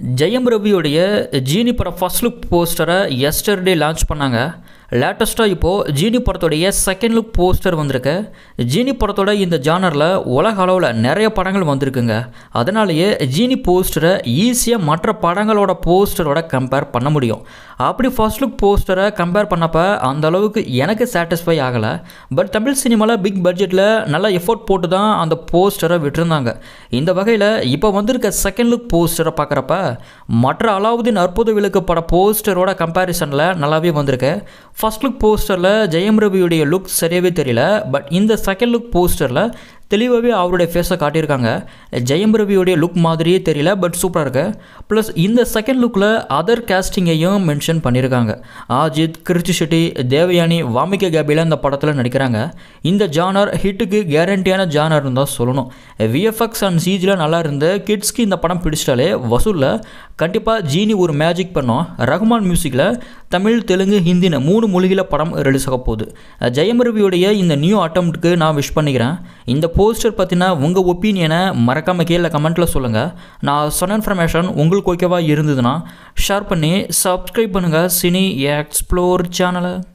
ஜெயம் ரவியுடைய ஜீனி படம் first look போஸ்டரை எஸ்டர்டே லான்ச் பண்ணாங்க லேட்டஸ்ட்டாக இப்போது ஜீனி படத்துடைய செகண்ட் லுக் போஸ்டர் வந்திருக்கு ஜீனி படத்தோட இந்த ஜானரில் உலக அளவில் நிறைய படங்கள் வந்திருக்குங்க அதனாலேயே ஜீனி போஸ்டரை ஈஸியாக மற்ற படங்களோட போஸ்டரோட கம்பேர் பண்ண முடியும் அப்படி ஃபர்ஸ்ட் லுக் போஸ்டரை கம்பேர் பண்ணப்ப அந்த அளவுக்கு எனக்கு சாட்டிஸ்ஃபை ஆகலை பட் தமிழ் சினிமாவில் பிக் பட்ஜெட்டில் நல்லா எஃபோர்ட் போட்டு தான் அந்த போஸ்டரை விட்டுருந்தாங்க இந்த வகையில் இப்போ வந்திருக்க செகண்ட் லுக் போஸ்டரை பார்க்குறப்ப மற்ற அலாவுதீன் அற்புத விளக்கு பட போஸ்டரோட கம்பேரிசனில் நல்லாவே வந்திருக்கு ஃபர்ஸ்ட் லுக் போஸ்டரில் ஜெயம் ரவியுடைய லுக் சரியாகவே தெரியல பட் இந்த செகண்ட் லுக் போஸ்டரில் தெளிவாகவே அவருடைய ஃபேஸை காட்டியிருக்காங்க ஜெயம் ரவியுடைய லுக் மாதிரியே தெரியல பட் சூப்பராக இருக்கு ப்ளஸ் இந்த செகண்ட் லுக்கில் அதர் கேஸ்டிங்கையும் மென்ஷன் பண்ணியிருக்காங்க ஆஜித் கிருத்தி ஷெட்டி தேவயானி வாமிகா கேபியில் இந்த படத்தில் நடிக்கிறாங்க இந்த ஜானர் ஹிட்டுக்கு கேரண்டியான ஜானர்னு தான் சொல்லணும் விஎஃப்எக்ஸ் அண்ட் சிஜியில் நல்லா இருந்து கிட்ஸ்க்கு இந்த படம் பிடிச்சிட்டாலே வசூலில் கண்டிப்பாக ஜீனி ஒரு மேஜிக் பண்ணோம் ரஹ்மான் மியூசிக்கில் தமிழ் தெலுங்கு ஹிந்தின்னு மூணு மொழியில் படம் ரிலீஸ் ஆக போகுது ஜெயம் ரவியுடைய இந்த நியூ அட்டம்ப்ட்க்கு நான் விஷ் பண்ணிக்கிறேன் இந்த போஸ்டர் பற்றின உங்கள் ஒப்பீனியனை மறக்காமல் கீழே கமெண்ட்டில் சொல்லுங்கள் நான் சொன்ன இன்ஃபர்மேஷன் உங்களுக்கு ஓகேவா இருந்ததுன்னா ஷேர் பண்ணி சப்ஸ்கிரைப் பண்ணுங்கள் சினி எக்ஸ்ப்ளோர் சேனலை